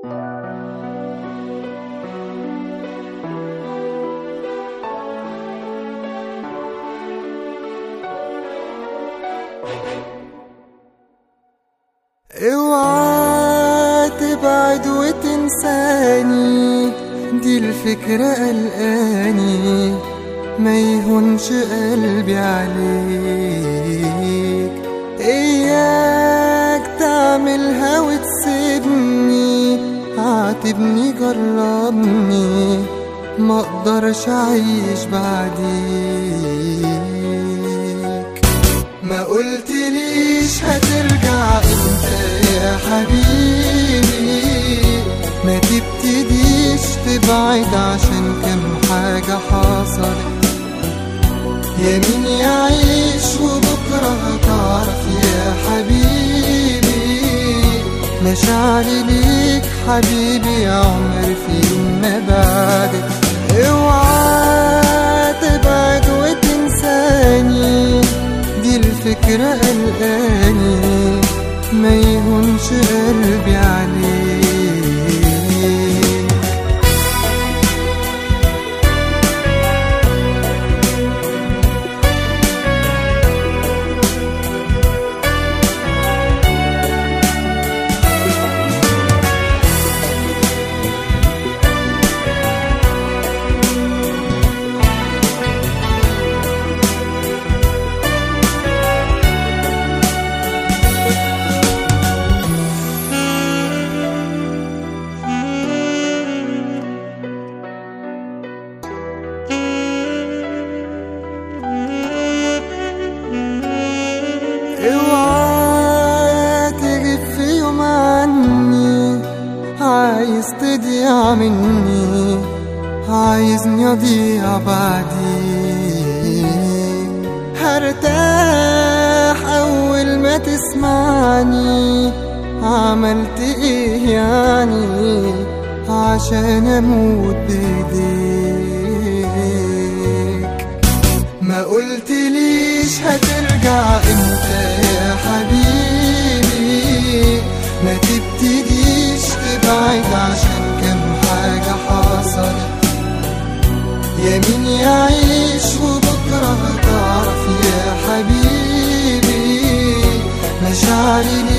اوعى تبعد وتنساني دي الفكرة قلقاني ما يهونش قلبي عليك اياك تعملها وتسيبني عاتبني جربني ما اقدرش اعيش بعديك ما قلتليش هترجع امتى يا حبيبي ما تبتديش تبعد عشان كم حاجة حصلت يا مين يعيش وبكرة هتعرف يا حبيبي مشاعري ليك حبيبي يا عمر في يوم ما بعدك اوعى تبعد وتنساني دي الفكرة قلقاني ما يهونش قلبي عليك اوعى تغيب في يوم عني عايز تضيع مني عايزني اضيع بعديك هرتاح اول ما تسمعني عملت ايه يعني عشان اموت بايديك ما قلتليش هترجع امتى يا حبيبي ما تبتديش تبعد عشان كم حاجة حصلت يا مين يعيش وبكرة هتعرف يا حبيبي مشاعري